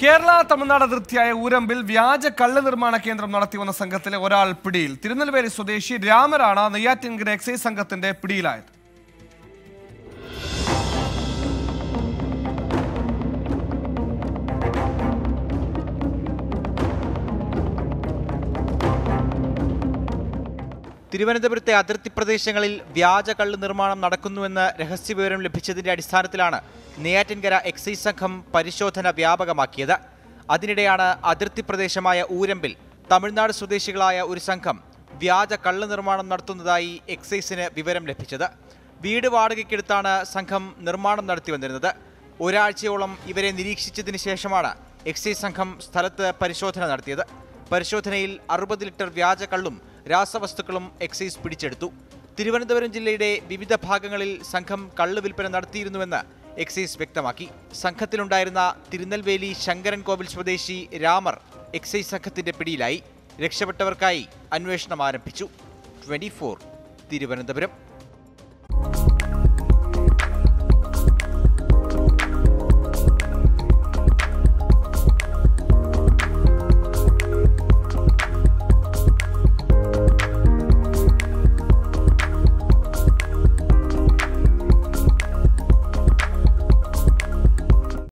കേരള തമിഴ്നാട് അതിർത്തിയായ ഊരമ്പിൽ വ്യാജ കള്ള് നിർമ്മാണ കേന്ദ്രം നടത്തിവന്ന സംഘത്തിലെ ഒരാൾ പിടിയിൽ തിരുനെൽവേലി സ്വദേശി രാമരാണ് നെയ്യാറ്റിൻകര എക്സൈസ് സംഘത്തിന്റെ പിടിയിലായത് തിരുവനന്തപുരത്തെ അതിർത്തി പ്രദേശങ്ങളിൽ വ്യാജ കള്ള് നിർമ്മാണം നടക്കുന്നുവെന്ന് രഹസ്യവിവരം ലഭിച്ചതിന്റെ അടിസ്ഥാനത്തിലാണ് നെയ്യാറ്റിൻകര എക്സൈസ് സംഘം പരിശോധന വ്യാപകമാക്കിയത് അതിനിടെയാണ് അതിർത്തി പ്രദേശമായ ഊരമ്പിൽ തമിഴ്നാട് സ്വദേശികളായ ഒരു സംഘം വ്യാജ കള്ള് നിർമ്മാണം നടത്തുന്നതായി എക്സൈസിന് വിവരം ലഭിച്ചത് വീട് വാടകയ്ക്കെടുത്താണ് സംഘം നിർമ്മാണം നടത്തി വന്നിരുന്നത് ഒരാഴ്ചയോളം ഇവരെ നിരീക്ഷിച്ചതിന് ശേഷമാണ് എക്സൈസ് സംഘം സ്ഥലത്ത് പരിശോധന നടത്തിയത് പരിശോധനയിൽ അറുപത് ലിറ്റർ വ്യാജ കള്ളും രാസവസ്തുക്കളും എക്സൈസ് പിടിച്ചെടുത്തു തിരുവനന്തപുരം ജില്ലയുടെ വിവിധ ഭാഗങ്ങളിൽ സംഘം കള്ള് വിൽപ്പന നടത്തിയിരുന്നുവെന്ന് എക്സൈസ് വ്യക്തമാക്കി സംഘത്തിലുണ്ടായിരുന്ന തിരുനെൽവേലി ശങ്കരൻ കോവിൽ സ്വദേശി രാമർ എക്സൈസ് സംഘത്തിന്റെ പിടിയിലായി രക്ഷപ്പെട്ടവർക്കായി അന്വേഷണം ആരംഭിച്ചു ട്വന്റി തിരുവനന്തപുരം